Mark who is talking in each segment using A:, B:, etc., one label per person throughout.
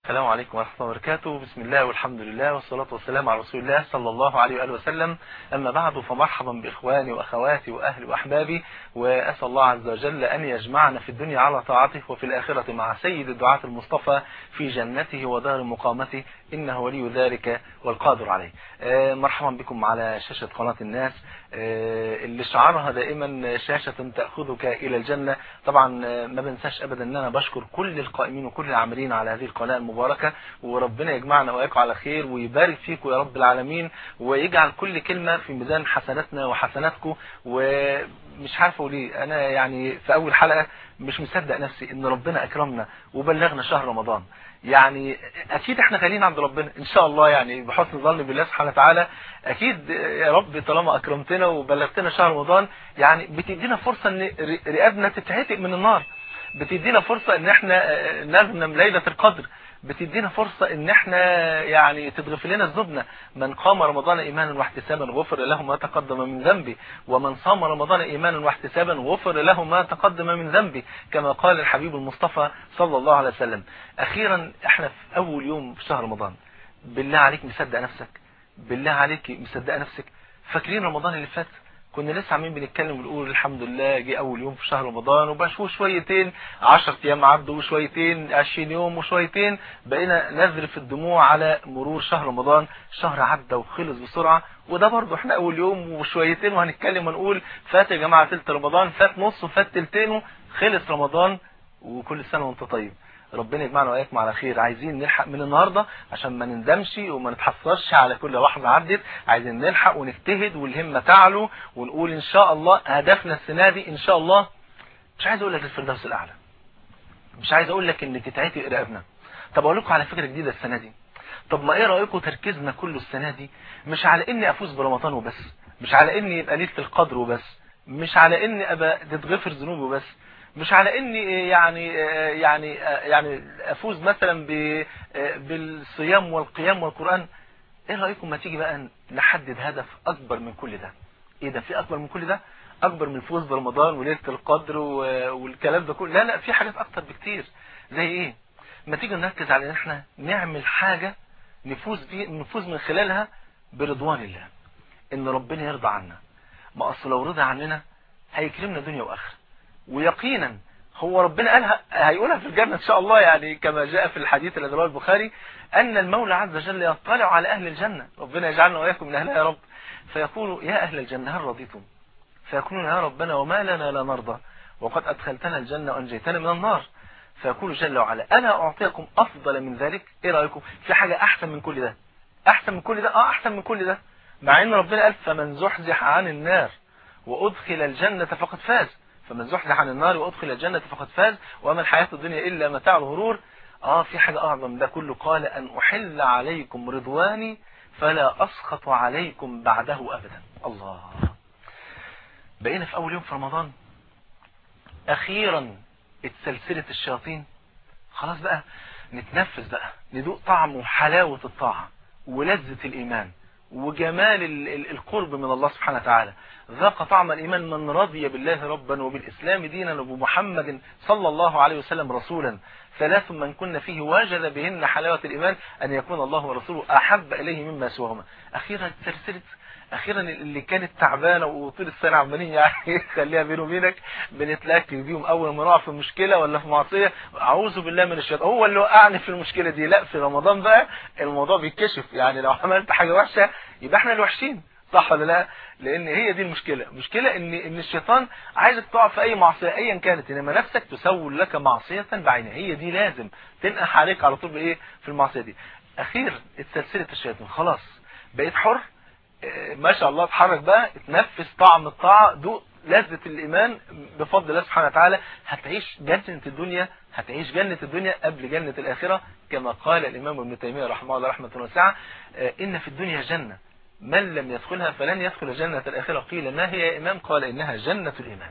A: السلام عليكم ورحمة الله وبركاته بسم الله والحمد لله والصلاة والسلام على رسول الله صلى الله عليه وآله وسلم أما بعد فمرحبا بإخواني وأخواتي وأهلي وأحبابي وأسأل الله عز وجل أن يجمعنا في الدنيا على طاعته وفي الآخرة مع سيد الدعاة المصطفى في جنته ودار مقامته إنه ولي ذلك والقادر عليه مرحبا بكم على شاشة قناة الناس اللي شعارها دائما شاشة تأخذك إلى الجنة طبعا ما بنساش أبدا أن أنا بشكر كل القائمين وكل العاملين على هذه القناة المباركة وربنا يجمعنا وإياكم على خير ويبارك فيكم يا رب العالمين ويجعل كل كلمة في ميزان حسناتنا وحسناتكم ومش عارف أقول إيه أنا يعني في أول حلقة مش مصدق نفسي إن ربنا أكرمنا وبلغنا شهر رمضان يعني اكيد احنا غاليين عند ربنا ان شاء الله يعني بحسن ظن بالله سبحانه وتعالى اكيد يا رب طالما اكرمتنا وبلغتنا شهر رمضان يعني بتدينا فرصة ان رقابنا تتعتق من النار بتدينا فرصة ان احنا نغنم ليلة القدر بتدينا فرصة ان احنا يعني تتغفر لنا ذنوبنا من قام رمضان ايمانا واحتسابا غفر له ما تقدم من ذنبه ومن صام رمضان ايمانا واحتسابا غفر له ما تقدم من ذنبه كما قال الحبيب المصطفى صلى الله عليه وسلم اخيرا احنا في اول يوم في شهر رمضان بالله عليك مصدق نفسك بالله عليك مصدق نفسك فاكرين رمضان اللي فات كنا لسه عاملين بنتكلم ونقول الحمد لله جه اول يوم في شهر رمضان وبشوف شويتين 10 ايام عدوا وشويتين 20 يوم وشويتين بقينا نذرف الدموع على مرور شهر رمضان شهر عدى وخلص بسرعة وده برضه احنا اول يوم وشويتين وهنتكلم ونقول فات يا جماعة تلت رمضان فات نص وفات تلتين خلص رمضان وكل سنة وانت طيب ربنا يجمعنا واياكم على خير عايزين نلحق من النهاردة عشان ما نندمش وما نتحسرش على كل لحظة عدت عايزين نلحق ونجتهد والهمة تعلو ونقول ان شاء الله هدفنا السنة دي ان شاء الله مش عايز اقول لك الفردوس الاعلى مش عايز اقول لك ان تتعتي رقابنا طب اقول لكم على فكرة جديدة السنة دي طب ما ايه رايكم تركيزنا كله السنة دي مش على اني افوز برمضان وبس مش على اني يبقى ليله القدر وبس مش على اني ابقى تتغفر ذنوبي وبس مش على اني يعني يعني يعني افوز مثلا بالصيام والقيام والقرآن ايه رأيكم ما تيجي بقى نحدد هدف اكبر من كل ده ايه ده في اكبر من كل ده اكبر من الفوز برمضان وليلة القدر والكلام ده كله لا لا في حاجات اكتر بكتير زي ايه ما تيجي نركز على ان احنا نعمل حاجة نفوز بيه نفوز من خلالها برضوان الله ان ربنا يرضى عنا ما اصل لو رضى عننا هيكرمنا دنيا واخره ويقينا هو ربنا قالها هيقولها في الجنة ان شاء الله يعني كما جاء في الحديث الذي رواه البخاري ان المولى عز وجل يطلع على اهل الجنة ربنا يجعلنا واياكم من اهلها يا رب فيقول يا اهل الجنة هل رضيتم فيقولون يا ربنا وما لنا لا نرضى وقد ادخلتنا الجنة وانجيتنا من النار فيقول جل وعلا انا اعطيكم افضل من ذلك ايه رايكم في حاجة احسن من كل ده احسن من كل ده اه احسن من كل ده مع ان ربنا قال فمن زحزح عن النار وادخل الجنة فقد فاز فمن زحزح عن النار وادخل الجنة فقد فاز وما الحياة الدنيا إلا متاع الغرور آه في حاجة أعظم ده كله قال أن أحل عليكم رضواني فلا أسخط عليكم بعده أبدا الله بقينا في أول يوم في رمضان أخيرا اتسلسلت الشياطين خلاص بقى نتنفس بقى ندوق طعم وحلاوة الطاعة ولذة الإيمان وجمال القرب من الله سبحانه وتعالى ذاق طعم الإيمان من رضي بالله ربا وبالإسلام دينا وبمحمد صلى الله عليه وسلم رسولا ثلاث من كنا فيه وجد بهن حلاوة الإيمان أن يكون الله ورسوله أحب إليه مما سواهما أخيرا ترسلت أخيرا اللي كانت تعبانة وطول السنة عمالين يعني خليها بينه وبينك بنتلاقي بيهم أول ما نقع في مشكلة ولا في معصية أعوذ بالله من الشيطان هو اللي وقعني في المشكلة دي لا في رمضان بقى الموضوع بيتكشف يعني لو عملت حاجة وحشة يبقى احنا الوحشين صح ولا لا لان هي دي المشكلة المشكلة ان ان الشيطان عايزك تقع في اي معصية ايا كانت انما نفسك تسول لك معصية بعينها هي دي لازم تنقح عليك على طول بايه في المعصية دي اخيرا اتسلسلت الشيطان خلاص بقيت حر ما شاء الله اتحرك بقى اتنفس طعم الطاعة دوق لذة الإيمان بفضل الله سبحانه وتعالى هتعيش جنة الدنيا هتعيش جنة الدنيا قبل جنة الآخرة كما قال الإمام ابن تيمية رحمه الله رحمة واسعة إن في الدنيا جنة من لم يدخلها فلن يدخل جنة الآخرة قيل ما هي يا إمام قال إنها جنة الإيمان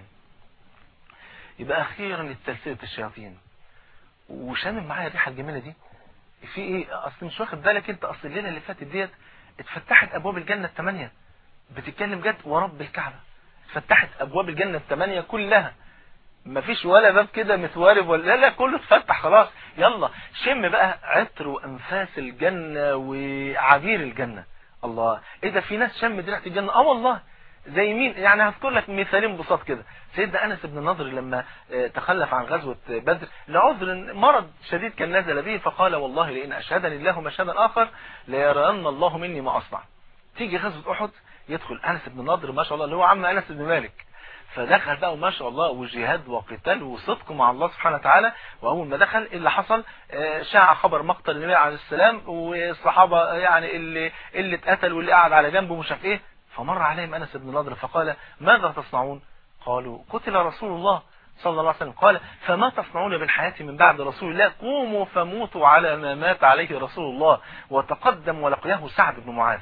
A: يبقى أخيرا اتسلسلت الشياطين وشامم معايا الريحة الجميلة دي في إيه أصل مش واخد بالك أنت أصل الليلة اللي فاتت ديت اتفتحت أبواب الجنة الثمانية بتتكلم جد ورب الكعبة اتفتحت أبواب الجنة الثمانية كلها مفيش ولا باب كده متوارب ولا لا لا كله اتفتح خلاص يلا شم بقى عطر وانفاس الجنة وعبير الجنة الله ايه ده في ناس شمت ريحه الجنة اه والله زي مين يعني هذكر لك مثالين بساط كده سيدنا انس بن نضر لما تخلف عن غزوة بدر لعذر مرض شديد كان نزل به فقال والله لئن اشهدني الله مشهدا اخر ليرين الله مني ما اصنع تيجي غزوة احد يدخل انس بن نضر ما شاء الله اللي هو عم انس بن مالك فدخل بقى وما شاء الله وجهاد وقتال وصدق مع الله سبحانه وتعالى واول ما دخل اللي حصل شاع خبر مقتل النبي عليه السلام والصحابه يعني اللي اللي اتقتل واللي قعد على جنبه مش عارف ايه فمر عليهم انس بن نضر فقال ماذا تصنعون قالوا قتل رسول الله صلى الله عليه وسلم قال فما تصنعون بالحياة من بعد رسول الله قوموا فموتوا على ما مات عليه رسول الله وتقدم ولقياه سعد بن معاذ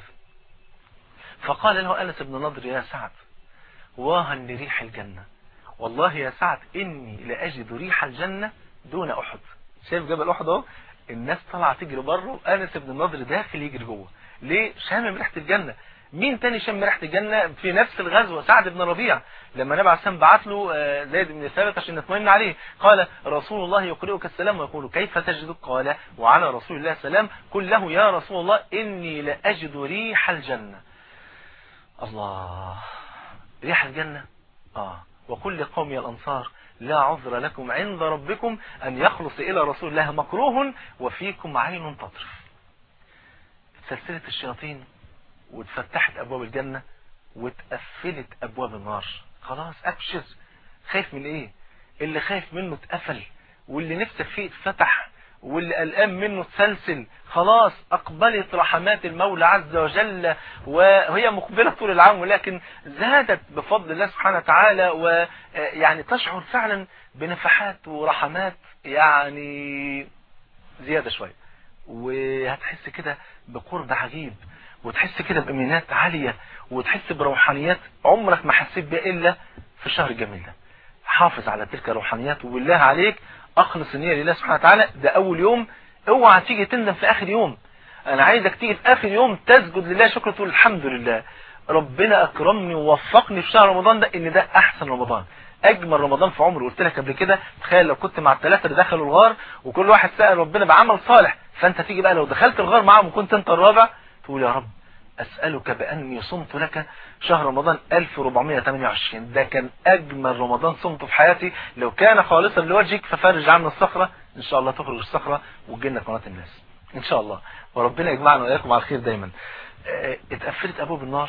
A: فقال له أنس بن نضر يا سعد واها لريح الجنة والله يا سعد إني لأجد ريح الجنة دون أحد شايف جبل أحد اهو الناس طالعه تجري بره وأنس بن النضر داخل يجري جوه ليه شامم ريحة الجنة مين تاني شم ريحة الجنة في نفس الغزوة سعد بن ربيع لما النبي عليه السلام بعت له زيد بن ثابت عشان نطمئن عليه قال رسول الله يقرئك السلام ويقول كيف تجدك قال وعلى رسول الله السلام قل له يا رسول الله إني لأجد ريح الجنة الله ريح الجنة آه وكل قوم يا الأنصار لا عذر لكم عند ربكم أن يخلص إلى رسول الله مكروه وفيكم عين تطرف سلسلة الشياطين واتفتحت أبواب الجنة واتقفلت أبواب النار خلاص أبشر خايف من إيه اللي خايف منه اتقفل واللي نفسك فيه اتفتح واللي قلقان منه اتسلسل خلاص أقبلت رحمات المولى عز وجل وهي مقبلة طول العام ولكن زادت بفضل الله سبحانه وتعالى ويعني تشعر فعلا بنفحات ورحمات يعني زيادة شوية وهتحس كده بقرب عجيب وتحس كده بإيمانات عالية وتحس بروحانيات عمرك ما حسيت بها إلا في الشهر الجميل ده حافظ على تلك الروحانيات وبالله عليك أخلص النية لله سبحانه وتعالى ده أول يوم اوعى تيجي تندم في آخر يوم أنا عايزك تيجي في آخر يوم تسجد لله شكر تقول الحمد لله ربنا أكرمني ووفقني في شهر رمضان ده إن ده أحسن رمضان أجمل رمضان في عمري قلت لك قبل كده تخيل لو كنت مع الثلاثة اللي دخلوا الغار وكل واحد سأل ربنا بعمل صالح فأنت تيجي بقى لو دخلت الغار معاهم وكنت أنت الرابع تقول يا رب أسألك بأني صمت لك شهر رمضان 1428 ده كان أجمل رمضان صمته في حياتي لو كان خالصا لوجهك ففرج عنا الصخرة إن شاء الله تخرج الصخرة وتجينا قناة الناس إن شاء الله وربنا يجمعنا وإياكم على الخير دايما اه اتقفلت أبواب النار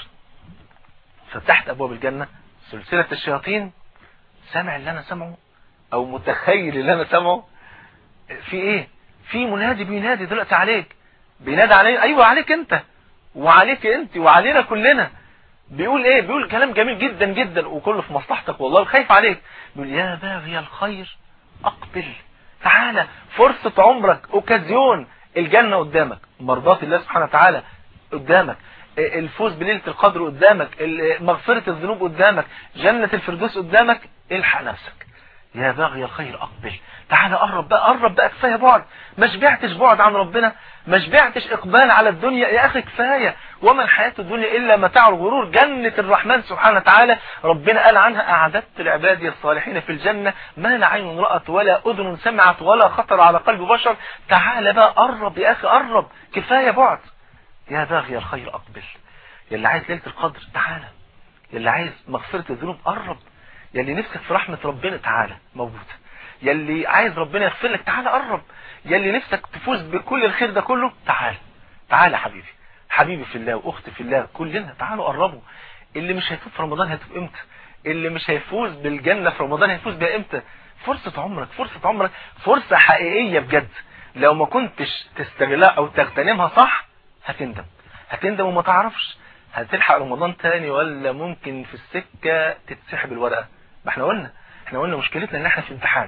A: فتحت أبواب الجنة سلسلة الشياطين سامع اللي أنا سامعه أو متخيل اللي أنا سامعه في إيه في منادي بينادي دلوقتي عليك بينادي عليك أيوة عليك أنت وعليك انت وعلينا كلنا بيقول ايه بيقول كلام جميل جدا جدا وكله في مصلحتك والله خايف عليك بيقول يا باغي الخير اقبل تعالى فرصة عمرك اوكازيون الجنة قدامك مرضات الله سبحانه وتعالى قدامك الفوز بليلة القدر قدامك مغفرة الذنوب قدامك جنة الفردوس قدامك الحق نفسك يا باغي الخير اقبل تعالى قرب بقى قرب بقى كفايه بعد ما شبعتش بعد عن ربنا ما شبعتش اقبال على الدنيا يا اخي كفايه وما الحياه الدنيا الا متاع الغرور جنه الرحمن سبحانه وتعالى ربنا قال عنها اعددت لعبادي الصالحين في الجنه ما لا عين رات ولا اذن سمعت ولا خطر على قلب بشر تعالى بقى قرب يا اخي قرب كفايه بعد يا باغي الخير اقبل يا اللي عايز ليله القدر تعالى يا اللي عايز مغفره الذنوب قرب يا اللي نفسك في رحمه ربنا تعالى موجود يلي عايز ربنا يغفر لك تعالى قرب يلي نفسك تفوز بكل الخير ده كله تعال تعال حبيبي حبيبي في الله واختي في الله كلنا تعالوا قربوا اللي مش هيفوز في رمضان هيفوز امتى اللي مش هيفوز بالجنة في رمضان هيفوز بيها امتى فرصة عمرك فرصة عمرك فرصة حقيقية بجد لو ما كنتش تستغلها او تغتنمها صح هتندم هتندم وما تعرفش هتلحق رمضان تاني ولا ممكن في السكة تتسحب الورقة ما احنا قلنا احنا قلنا مشكلتنا ان احنا في امتحان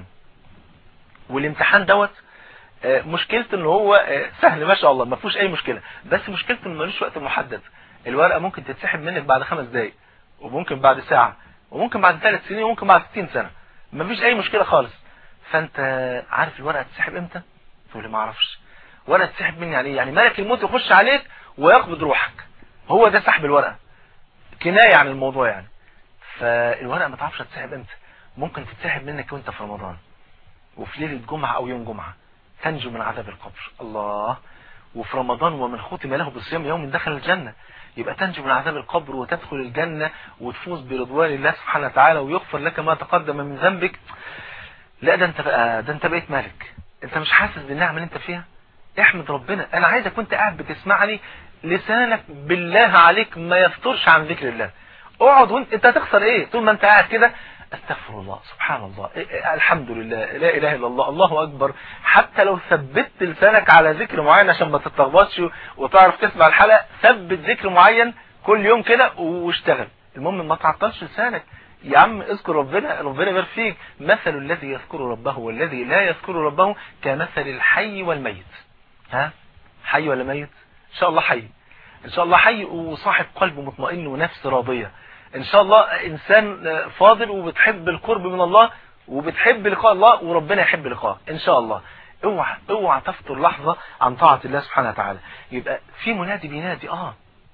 A: والامتحان دوت مشكلته ان هو سهل ما شاء الله ما فيهوش اي مشكلة بس مشكلته انه ملوش وقت محدد الورقة ممكن تتسحب منك بعد خمس دقايق وممكن بعد ساعة وممكن بعد ثلاث سنين وممكن بعد 60 سنة ما فيش اي مشكلة خالص فانت عارف الورقة تتسحب امتى تقول لي ما اعرفش ورقة تتسحب مني يعني يعني ملك الموت يخش عليك ويقبض روحك هو ده سحب الورقة كناية عن الموضوع يعني فالورقة ما تعرفش تتسحب امتى ممكن تتسحب منك وانت في رمضان وفي ليلة جمعة او يوم جمعة تنجو من عذاب القبر الله وفي رمضان ومن ختم له بالصيام يوم دخل الجنة يبقى تنجو من عذاب القبر وتدخل الجنة وتفوز برضوان الله سبحانه وتعالى ويغفر لك ما تقدم من ذنبك لا ده انت بقى ده انت بقيت مالك انت مش حاسس بالنعمة اللي انت فيها احمد ربنا انا عايزك وانت قاعد بتسمعني لسانك بالله عليك ما يفطرش عن ذكر الله اقعد وانت انت هتخسر ايه طول ما انت قاعد كده استغفر الله سبحان الله إيه إيه الحمد لله لا اله الا الله الله اكبر حتى لو ثبت لسانك على ذكر معين عشان ما تتلخبطش وتعرف تسمع الحلقه ثبت ذكر معين كل يوم كده واشتغل المهم ما تعطلش لسانك يا عم اذكر ربنا ربنا يبارك فيك مثل الذي يذكر ربه والذي لا يذكر ربه كمثل الحي والميت ها حي ولا ميت ان شاء الله حي ان شاء الله حي وصاحب قلب مطمئن ونفس راضيه ان شاء الله انسان فاضل وبتحب القرب من الله وبتحب لقاء الله وربنا يحب لقاء ان شاء الله اوعى اوعى تفطر لحظه عن طاعه الله سبحانه وتعالى يبقى في منادي بينادي اه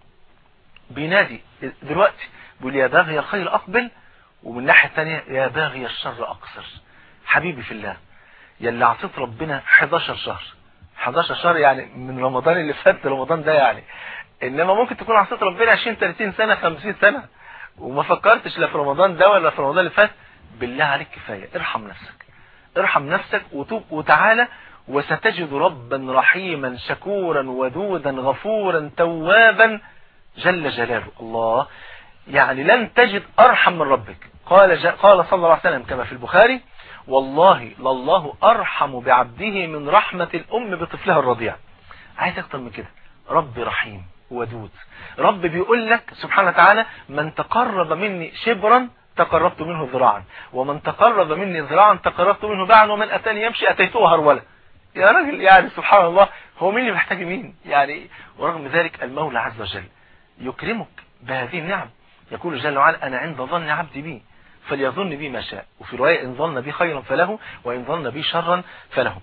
A: بينادي دلوقتي بيقول يا باغي الخير اقبل ومن الناحيه الثانيه يا باغي الشر اقصر حبيبي في الله يا اللي عصيت ربنا 11 شهر 11 شهر يعني من رمضان اللي فات رمضان ده يعني انما ممكن تكون عصيت ربنا 20 30 سنه 50 سنه وما فكرتش لا في رمضان ده ولا في رمضان اللي فات بالله عليك كفايه ارحم نفسك ارحم نفسك وتوب وتعالى وستجد ربا رحيما شكورا ودودا غفورا توابا جل جلاله الله يعني لن تجد ارحم من ربك قال جا قال صلى الله عليه وسلم كما في البخاري والله لله ارحم بعبده من رحمه الام بطفلها الرضيع عايز اكتر من كده رب رحيم ودود رب بيقول لك سبحانه وتعالى من تقرب مني شبرا تقربت منه ذراعا ومن تقرب مني ذراعا تقربت منه باعا ومن اتاني يمشي اتيته هرولا يا راجل يعني سبحان الله هو مين اللي محتاج مين يعني ورغم ذلك المولى عز وجل يكرمك بهذه النعم يقول جل وعلا انا عند ظن عبدي بي فليظن بي ما شاء وفي رواية ان ظن بي خيرا فله وان ظن بي شرا فله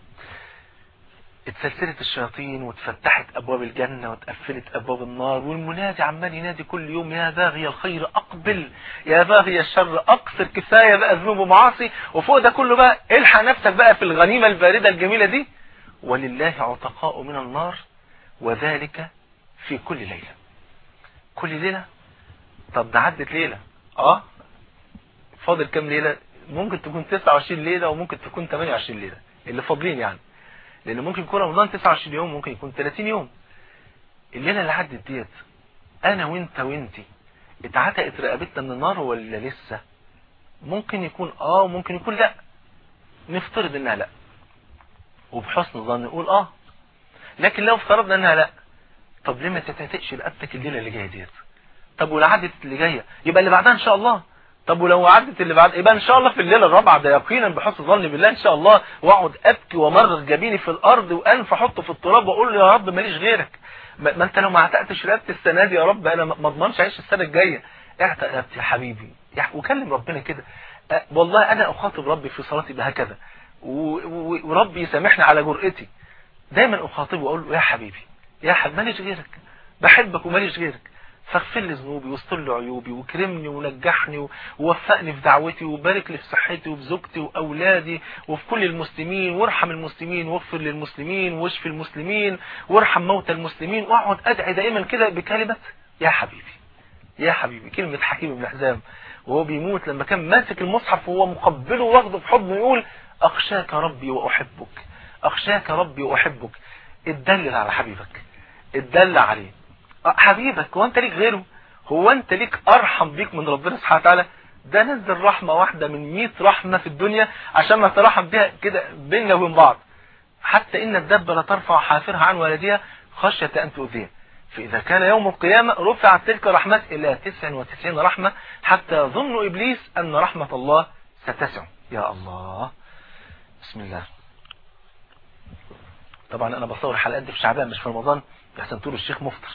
A: اتسلسلت الشياطين واتفتحت ابواب الجنة واتقفلت ابواب النار والمنادي عمال ينادي كل يوم يا باغي الخير اقبل يا باغي الشر اقصر كفاية بقى ذنوب ومعاصي وفوق ده كله بقى الحق نفسك بقى في الغنيمة الباردة الجميلة دي ولله عتقاء من النار وذلك في كل ليلة كل ليلة طب ده عدت ليلة اه فاضل كام ليلة ممكن تكون 29 ليلة وممكن تكون 28 ليلة اللي فاضلين يعني لان ممكن يكون رمضان 29 يوم ممكن يكون 30 يوم الليله اللي عدت ديت انا وانت وانتي اتعتقت رقبتنا من النار ولا لسه ممكن يكون اه وممكن يكون لا نفترض انها لا وبحسن ظن نقول اه لكن لو افترضنا انها لا طب ليه ما تتعتقش رقبتك الليله اللي جايه ديت طب ولو عدت اللي جايه يبقى اللي بعدها ان شاء الله طب ولو عدت اللي بعد يبقى ان شاء الله في الليله الرابعه ده يقينا بحسن ظن بالله ان شاء الله واقعد ابكي وامرر جبيني في الارض وانف احطه في التراب واقول له يا رب ماليش غيرك ما انت لو ما عتقتش رقبتي السنه دي يا رب انا ما اضمنش اعيش السنه الجايه اعتق رقبتي يا حبيبي وكلم ربنا كده أه والله انا اخاطب ربي في صلاتي بهكذا وربي يسامحني على جرأتي دايما اخاطبه واقول له يا حبيبي يا حبيبي ماليش غيرك بحبك وماليش غيرك فاغفر لي ذنوبي واستر لي عيوبي وكرمني ونجحني ووفقني في دعوتي وبارك لي في صحتي وفي زوجتي واولادي وفي كل المسلمين وارحم المسلمين واغفر للمسلمين واشف المسلمين وارحم موتى المسلمين واقعد ادعي دائما كده بكلمه يا حبيبي يا حبيبي كلمه حكيم بن حزام وهو بيموت لما كان ماسك المصحف وهو مقبله واخده في حضنه يقول اخشاك ربي واحبك اخشاك ربي واحبك اتدلل على حبيبك اتدلل عليه حبيبك هو انت ليك غيره هو انت ليك ارحم بيك من ربنا سبحانه وتعالى ده نزل رحمة واحدة من 100 رحمة في الدنيا عشان ما ترحم بها كده بيننا وبين بعض حتى ان الدبة لا ترفع حافرها عن ولدها خشية ان تؤذيها فإذا كان يوم القيامة رفعت تلك الرحمات إلى 99 رحمة حتى يظن إبليس أن رحمة الله ستسع يا الله بسم الله طبعا أنا بصور الحلقات دي في شعبان مش في رمضان يحسن تقول الشيخ مفطر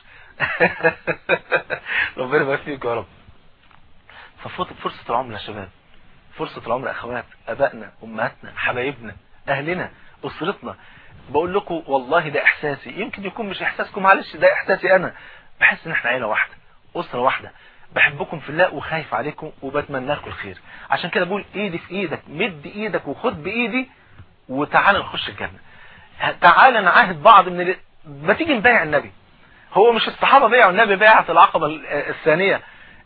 A: ربنا يبارك فيك يا رب ففوتك فرصة العمر يا شباب فرصة العمر أخوات أبائنا أمهاتنا حبايبنا أهلنا أسرتنا بقول لكم والله ده إحساسي يمكن يكون مش إحساسكم معلش ده إحساسي أنا بحس إن إحنا عيلة واحدة أسرة واحدة بحبكم في الله وخايف عليكم وبتمنى لكم الخير عشان كده بقول ايدي في ايدك مد ايدك وخد بايدي وتعالى نخش الجنة تعالى نعاهد بعض من ال... ما تيجي نبايع النبي هو مش الصحابة بيعوا النبي بيعة العقبة الثانية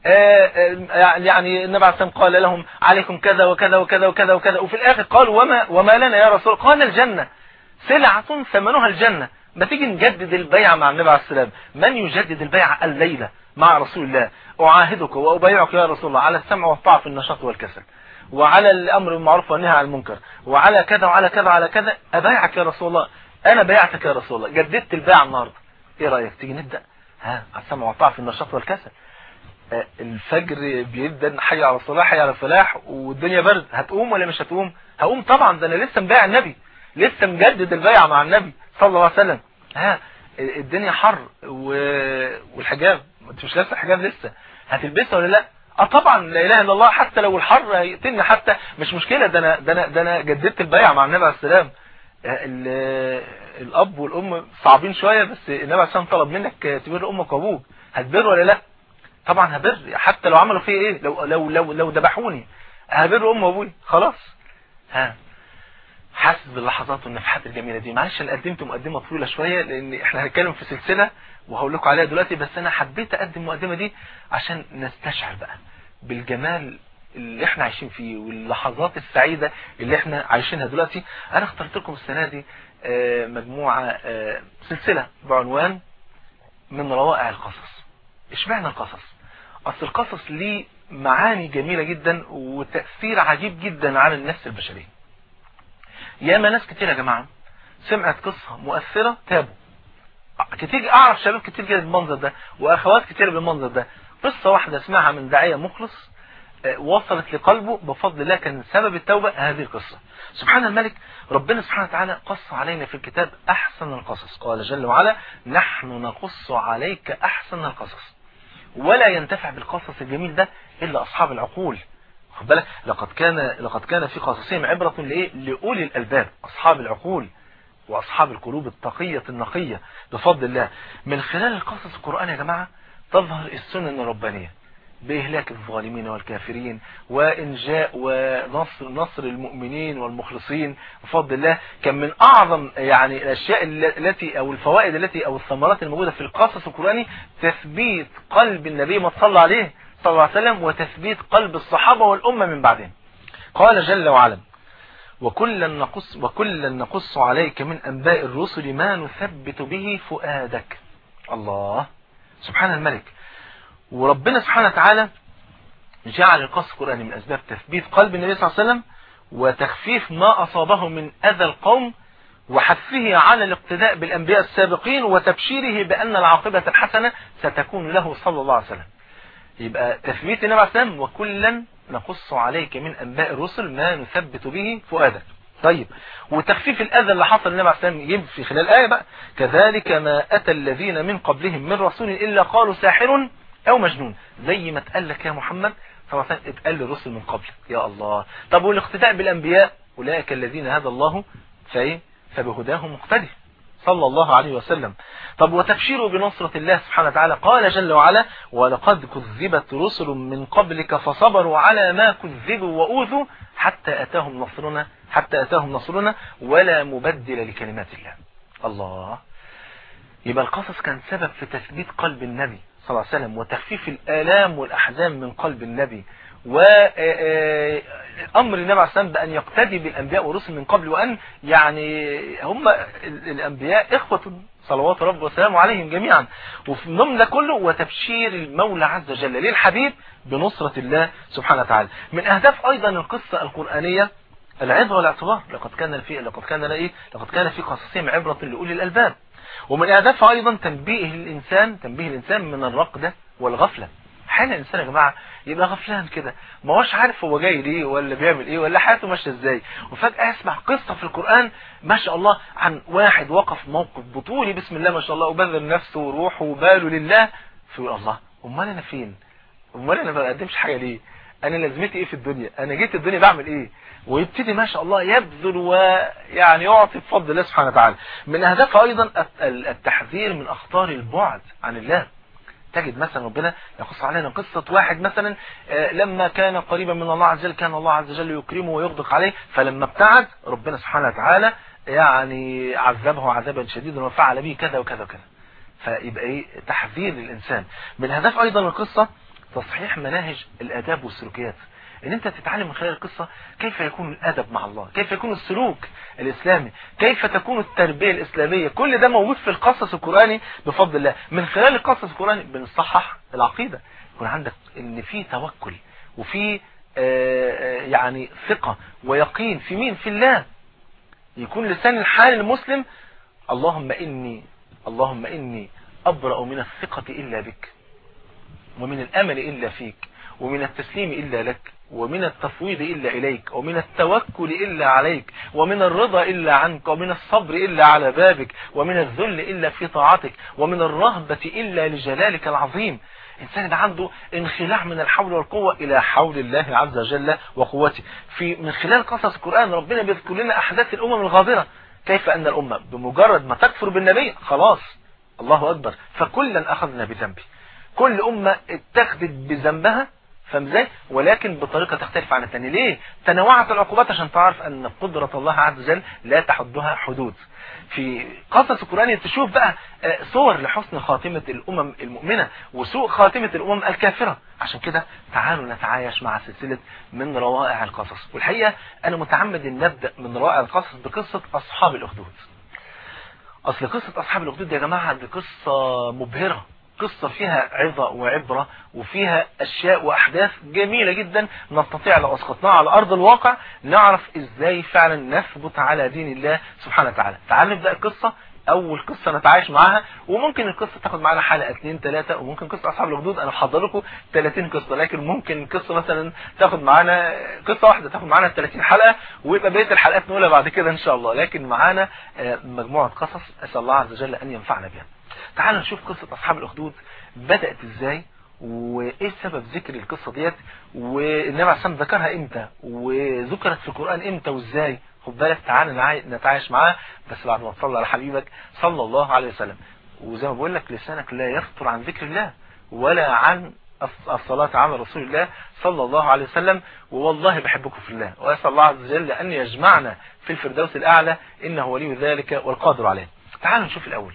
A: يعني النبي عليه الصلاة قال لهم عليكم كذا وكذا وكذا وكذا وكذا وفي الآخر قالوا وما, وما لنا يا رسول قال الجنة سلعة ثمنها الجنة ما تيجي نجدد البيعة مع النبي عليه السلام من يجدد البيعة الليلة مع رسول الله أعاهدك وأبايعك يا رسول الله على السمع والطاعة في النشاط والكسل وعلى الأمر بالمعروف والنهي عن المنكر وعلى كذا وعلى كذا وعلى كذا أبايعك يا رسول الله أنا بايعتك يا رسول الله جددت البيعة النهاردة إيه رأيك تيجي نبدأ ها على السمع والطاعة في النشاط والكسل الفجر بيبدا حي على الصلاح حي على الفلاح والدنيا برد هتقوم ولا مش هتقوم هقوم طبعا ده انا لسه مبايع النبي لسه مجدد البيعه مع النبي صلى الله عليه وسلم ها الدنيا حر و... والحجاب انت مش لابسه حجاب لسه هتلبسها ولا لا اه طبعا لا اله الا الله حتى لو الحر هيقتلني حتى مش مشكله ده انا ده انا ده انا جددت البيعه مع النبي عليه السلام الاب والام صعبين شويه بس النبي عليه السلام طلب منك تبر امك وابوك هتبر ولا لا طبعا هبر حتى لو عملوا فيه ايه لو لو لو لو ذبحوني هبر امي وابوي خلاص ها حاسس باللحظات والنفحات الجميله دي معلش انا قدمت مقدمه طويله شويه لان احنا هنتكلم في سلسله وهقول لكم عليها دلوقتي بس انا حبيت اقدم المقدمه دي عشان نستشعر بقى بالجمال اللي احنا عايشين فيه واللحظات السعيده اللي احنا عايشينها دلوقتي انا اخترت لكم السنه دي مجموعه سلسله بعنوان من روائع القصص اشمعنى القصص اصل القصص ليه معاني جميلة جدا وتأثير عجيب جدا على النفس البشرية ياما ناس كتير يا جماعة سمعت قصة مؤثرة تابوا كتير اعرف شباب كتير كده بالمنظر ده واخوات كتير بالمنظر ده قصة واحدة اسمعها من داعية مخلص وصلت لقلبه بفضل الله كان سبب التوبة هذه القصة سبحان الملك ربنا سبحانه وتعالى قص علينا في الكتاب أحسن القصص قال جل وعلا نحن نقص عليك أحسن القصص ولا ينتفع بالقصص الجميل ده إلا أصحاب العقول خد بالك لقد كان لقد كان في قصصهم عبرة لإيه لأولي الألباب أصحاب العقول وأصحاب القلوب التقية النقية بفضل الله من خلال القصص القرآن يا جماعة تظهر السنن الربانية بإهلاك الظالمين والكافرين وإنجاء ونصر نصر المؤمنين والمخلصين بفضل الله كان من أعظم يعني الأشياء التي أو الفوائد التي أو الثمرات الموجودة في القصص القرآني تثبيت قلب النبي ما صلى عليه صلى الله عليه وسلم وتثبيت قلب الصحابة والأمة من بعدهم قال جل وعلا وكلا نقص وكلا نقص عليك من أنباء الرسل ما نثبت به فؤادك الله سبحان الملك وربنا سبحانه وتعالى جعل القصص القرآني من أسباب تثبيت قلب النبي صلى الله عليه وسلم وتخفيف ما أصابه من أذى القوم وحثه على الاقتداء بالأنبياء السابقين وتبشيره بأن العاقبة الحسنة ستكون له صلى الله عليه وسلم يبقى تثبيت النبي عليه السلام وكلا نقص عليك من أنباء الرسل ما نثبت به فؤادك طيب وتخفيف الأذى اللي حصل النبي عليه السلام يجيب في خلال الآية بقى كذلك ما أتى الذين من قبلهم من رسول إلا قالوا ساحر أو مجنون زي ما اتقال لك يا محمد صلى الله عليه وسلم اتقال للرسل من قبلك يا الله طب والاقتداء بالأنبياء أولئك الذين هدى الله فايه فبهداه مقتدي صلى الله عليه وسلم طب وتبشيره بنصرة الله سبحانه وتعالى قال جل وعلا ولقد كذبت رسل من قبلك فصبروا على ما كذبوا وأوذوا حتى أتاهم نصرنا حتى أتاهم نصرنا ولا مبدل لكلمات الله الله يبقى القصص كان سبب في تثبيت قلب النبي صلى الله عليه وسلم وتخفيف الآلام والأحزان من قلب النبي وأمر النبي عليه السلام بأن يقتدي بالأنبياء والرسل من قبل وأن يعني هم الأنبياء إخوة صلوات رب وسلامه عليهم جميعا وفي ضمن ده كله وتبشير المولى عز وجل للحبيب بنصرة الله سبحانه وتعالى من أهداف أيضا القصة القرآنية العظة والاعتبار لقد كان في لقد كان ايه لقد كان في قصصهم عبرة لأولي الألباب ومن أهدافها أيضا تنبيه الإنسان تنبيه الإنسان من الرقدة والغفلة حال الإنسان يا جماعة يبقى غفلان كده ما هوش عارف هو جاي ليه ولا بيعمل ايه ولا حياته ماشيه ازاي وفجأة يسمع قصة في القرآن ما شاء الله عن واحد وقف موقف بطولي بسم الله ما شاء الله وبذل نفسه وروحه وباله لله فيقول الله امال انا فين امال انا ما بقدمش حاجة ليه انا لازمتي ايه في الدنيا انا جيت الدنيا بعمل ايه ويبتدي ما شاء الله يبذل ويعني يعطي بفضل الله سبحانه وتعالى من اهدافها ايضا التحذير من اخطار البعد عن الله تجد مثلا ربنا يقص علينا قصة واحد مثلا لما كان قريبا من الله عز وجل كان الله عز وجل يكرمه ويغدق عليه فلما ابتعد ربنا سبحانه وتعالى يعني عذبه عذابا شديدا وفعل به كذا وكذا وكذا فيبقى ايه تحذير للإنسان من هدف أيضا القصة تصحيح مناهج الآداب والسلوكيات ان انت تتعلم من خلال القصة كيف يكون الادب مع الله كيف يكون السلوك الاسلامي كيف تكون التربية الاسلامية كل ده موجود في القصص القرآني بفضل الله من خلال القصص القرآني بنصحح العقيدة يكون عندك ان في توكل وفي يعني ثقة ويقين في مين في الله يكون لسان الحال المسلم اللهم إني اللهم إني أبرأ من الثقة إلا بك ومن الأمل إلا فيك ومن التسليم إلا لك ومن التفويض إلا إليك ومن التوكل إلا عليك ومن الرضا إلا عنك ومن الصبر إلا على بابك ومن الذل إلا في طاعتك ومن الرهبة إلا لجلالك العظيم إنسان يبقى عنده انخلاع من الحول والقوة إلى حول الله عز وجل وقوته في من خلال قصص القرآن ربنا بيذكر لنا أحداث الأمم الغابرة كيف أن الأمة بمجرد ما تكفر بالنبي خلاص الله أكبر فكلا أخذنا بذنبه كل أمة اتخذت بذنبها فاهم ازاي ولكن بطريقة تختلف عن الثاني ليه تنوعت العقوبات عشان تعرف ان قدرة الله عز وجل لا تحدها حدود في قصص القرآن تشوف بقى صور لحسن خاتمة الأمم المؤمنة وسوء خاتمة الأمم الكافرة عشان كده تعالوا نتعايش مع سلسلة من روائع القصص والحقيقة أنا متعمد أن نبدأ من روائع القصص بقصة أصحاب الأخدود أصل قصة أصحاب الأخدود يا جماعة دي قصة مبهرة قصة فيها عظة وعبرة وفيها أشياء وأحداث جميلة جدا نستطيع لو أسقطناها على أرض الواقع نعرف إزاي فعلا نثبت على دين الله سبحانه وتعالى تعال نبدأ القصة أول قصة نتعايش معاها وممكن القصة تاخد معانا حلقة اثنين ثلاثة وممكن قصة أصحاب الحدود أنا محضر لكم 30 قصة لكن ممكن قصة مثلا تاخد معانا قصة واحدة تاخد معانا 30 حلقة ويبقى بقية الحلقات نقولها بعد كده إن شاء الله لكن معانا مجموعة قصص أسأل الله عز وجل أن ينفعنا بها تعالوا نشوف قصة أصحاب الأخدود بدأت إزاي وإيه سبب ذكر القصة ديت والنبي عليه الصلاة ذكرها إمتى وذكرت في القرآن إمتى وإزاي خد بالك تعالى نتعايش معاه بس بعد ما تصلي على حبيبك صلى الله عليه وسلم وزي ما بقول لك لسانك لا يفطر عن ذكر الله ولا عن الصلاة على رسول الله صلى الله عليه وسلم ووالله بحبكم في الله وأسأل الله عز وجل أن يجمعنا في الفردوس الأعلى إنه ولي ذلك والقادر عليه تعالوا نشوف الأول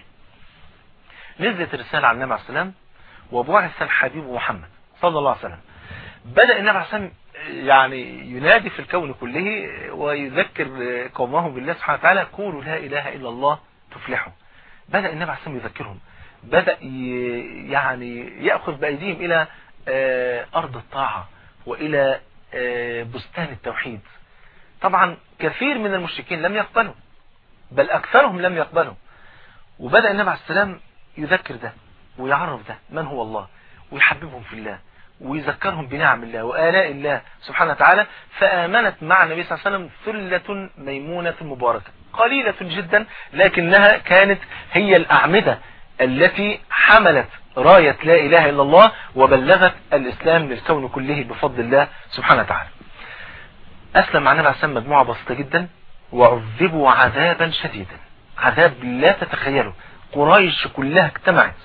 A: نزلت الرسالة على النبي عليه السلام وبعث الحبيب محمد صلى الله عليه وسلم بدأ النبي عليه السلام يعني ينادي في الكون كله ويذكر قومه بالله سبحانه وتعالى قولوا لا إله إلا الله تفلحوا بدأ النبي عليه السلام يذكرهم بدأ يعني يأخذ بأيديهم إلى أرض الطاعة وإلى بستان التوحيد طبعا كثير من المشركين لم يقبلوا بل أكثرهم لم يقبلوا وبدأ النبي عليه السلام يذكر ده ويعرف ده من هو الله ويحببهم في الله ويذكرهم بنعم الله وآلاء الله سبحانه وتعالى فآمنت مع النبي صلى الله عليه وسلم ثلة ميمونة مباركة قليلة جدا لكنها كانت هي الأعمدة التي حملت راية لا إله إلا الله وبلغت الإسلام للكون كله بفضل الله سبحانه وتعالى أسلم مع النبي عليه السلام مجموعة بسيطة جدا وعذبوا عذابا شديدا عذاب لا تتخيله قريش كلها اجتمعت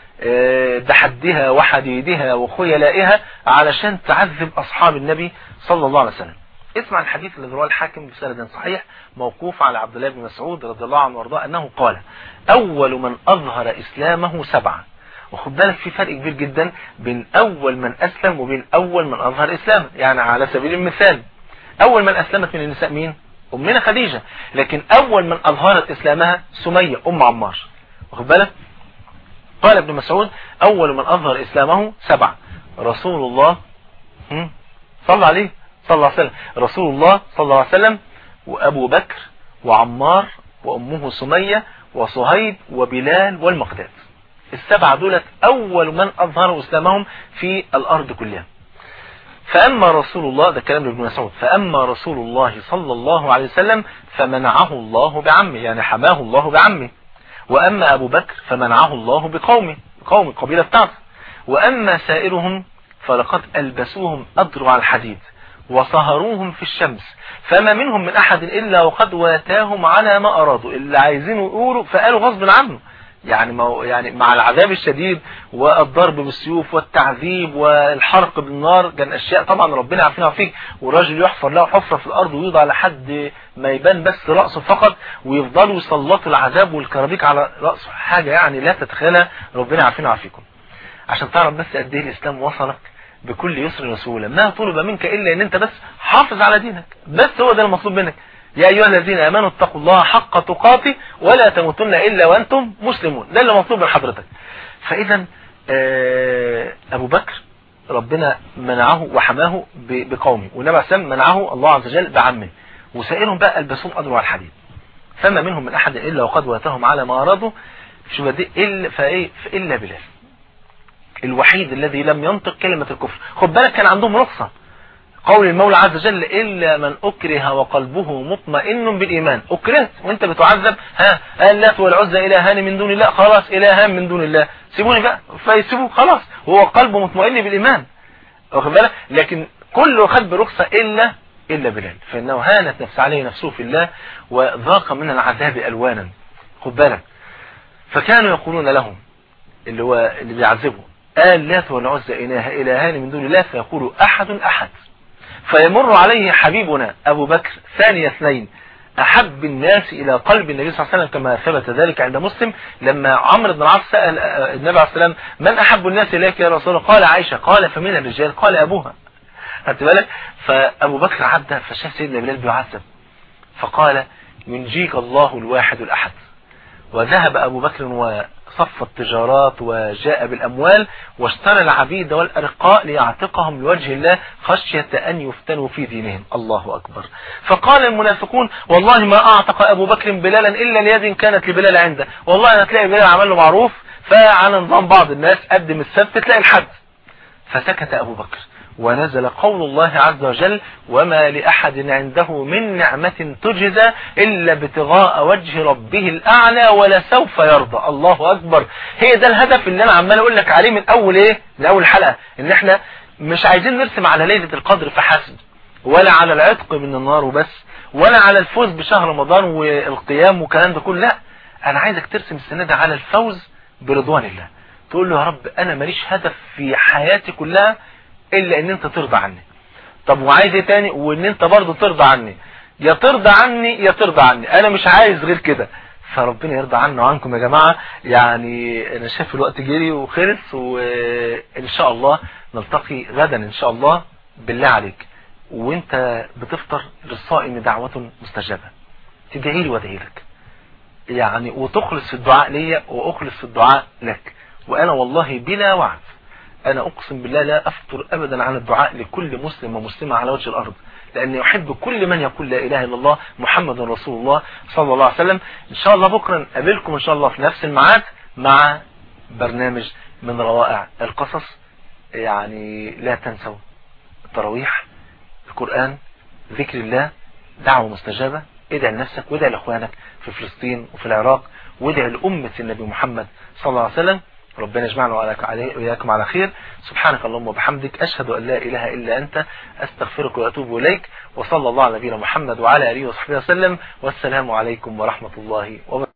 A: بحدها وحديدها وخيلائها علشان تعذب أصحاب النبي صلى الله عليه وسلم اسمع الحديث الذي رواه الحاكم بسند صحيح موقوف على عبد الله بن مسعود رضي الله عنه وارضاه أنه قال أول من أظهر إسلامه سبعة وخد بالك في فرق كبير جدا بين أول من أسلم وبين أول من أظهر إسلامه يعني على سبيل المثال أول من أسلمت من النساء مين؟ أمنا خديجة لكن أول من أظهرت إسلامها سمية أم عمار واخد بالك قال ابن مسعود أول من أظهر إسلامه سبعة رسول الله صلى عليه صلى الله عليه وسلم رسول الله صلى الله عليه وسلم وأبو بكر وعمار وأمه سمية وصهيب وبلال والمقداد السبعة دولت أول من أظهروا إسلامهم في الأرض كلها فأما رسول الله ده كلام ابن مسعود فأما رسول الله صلى الله عليه وسلم فمنعه الله بعمه يعني حماه الله بعمه وأما أبو بكر فمنعه الله بقومه قوم القبيلة بتاعته وأما سائرهم فلقد ألبسوهم أضرع الحديد وصهروهم في الشمس فما منهم من أحد إلا وقد واتاهم على ما أرادوا اللي عايزينه يقولوا فقالوا غصب عنه يعني ما يعني مع العذاب الشديد والضرب بالسيوف والتعذيب والحرق بالنار كان اشياء طبعا ربنا عارفينها فيك والراجل يحفر له حفره في الارض ويوضع لحد ما يبان بس راسه فقط ويفضلوا يسلطوا العذاب والكرابيك على راسه حاجه يعني لا تتخيلها ربنا عارفينها فيكم عشان تعرف بس قد ايه الاسلام وصلك بكل يسر وسهوله ما طلب منك الا ان انت بس حافظ على دينك بس هو ده المطلوب منك يا أيها الذين آمنوا اتقوا الله حق تقاته ولا تموتن إلا وأنتم مسلمون ده اللي مطلوب من حضرتك فإذا أبو بكر ربنا منعه وحماه بقومه والنبي عليه السلام منعه الله عز وجل بعمه وسائرهم بقى البسهم أدروا على الحديد فما منهم من أحد إلا وقد واتهم على ما أرادوا شو بدي إلا فإيه إلا بلال الوحيد الذي لم ينطق كلمة الكفر خد بالك كان عندهم رخصة قول المولى عز وجل إلا من أكره وقلبه مطمئن بالإيمان أكرهت وانت بتعذب ها اللات والعزى إلهان من دون الله خلاص إلهان من دون الله سيبوني بقى فيسيبوه خلاص هو قلبه مطمئن بالإيمان واخد بالك لكن كله خد برخصة إلا إلا بلال فإنه هانت نفس عليه نفسه في الله وذاق من العذاب ألوانا خد بالك فكانوا يقولون لهم اللي هو اللي بيعذبه قال لا والعزى إله إلهان من دون الله فيقول أحد أحد فيمر عليه حبيبنا أبو بكر ثاني اثنين أحب الناس إلى قلب النبي صلى الله عليه وسلم كما ثبت ذلك عند مسلم لما عمرو بن العاص سأل النبي عليه السلام من أحب الناس إليك يا رسول الله قال عائشة قال فمن الرجال قال أبوها خدت بالك فأبو بكر عدى فشاف سيدنا بلال بيعذب فقال ينجيك الله الواحد الأحد وذهب أبو بكر وصف التجارات وجاء بالأموال واشترى العبيد والأرقاء ليعتقهم لوجه الله خشية أن يفتنوا في دينهم الله أكبر فقال المنافقون والله ما أعتق أبو بكر بلالا إلا ليد كانت لبلال عنده والله أنا تلاقي بلال عمل له معروف فعلى نظام بعض الناس قدم السبت تلاقي الحد فسكت أبو بكر ونزل قول الله عز وجل وما لأحد عنده من نعمة تجزى إلا ابتغاء وجه ربه الأعلى ولا سوف يرضى الله أكبر هي ده الهدف اللي أنا عمال أقول لك عليه من أول إيه من أول حلقة إن إحنا مش عايزين نرسم على ليلة القدر فحسب ولا على العتق من النار وبس ولا على الفوز بشهر رمضان والقيام والكلام ده كله لا أنا عايزك ترسم السنة ده على الفوز برضوان الله تقول له يا رب أنا ماليش هدف في حياتي كلها الا ان انت ترضى عني طب وعايز ايه تاني وان انت برضه ترضى عني يا ترضى عني يا ترضى عني انا مش عايز غير كده فربنا يرضى عنا وعنكم يا جماعة يعني انا شايف الوقت جري وخلص وان شاء الله نلتقي غدا ان شاء الله بالله عليك وانت بتفطر للصائم دعوة مستجابة تدعي لي وادعي لك يعني وتخلص في الدعاء ليا واخلص في الدعاء لك وانا والله بلا وعد أنا أقسم بالله لا أفطر أبدا عن الدعاء لكل مسلم ومسلمة على وجه الأرض لأني يحب كل من يقول لا إله إلا الله محمد رسول الله صلى الله عليه وسلم إن شاء الله بكرة نقابلكم إن شاء الله في نفس الميعاد مع برنامج من روائع القصص يعني لا تنسوا التراويح القرآن ذكر الله دعوة مستجابة ادعي لنفسك وادعي لأخوانك في فلسطين وفي العراق وادعي لأمة النبي محمد صلى الله عليه وسلم ربنا يجمعنا وإياكم على خير سبحانك اللهم وبحمدك أشهد أن لا إله إلا أنت أستغفرك وأتوب إليك وصلى الله على نبينا محمد وعلى آله وصحبه وسلم والسلام عليكم ورحمة الله وبركاته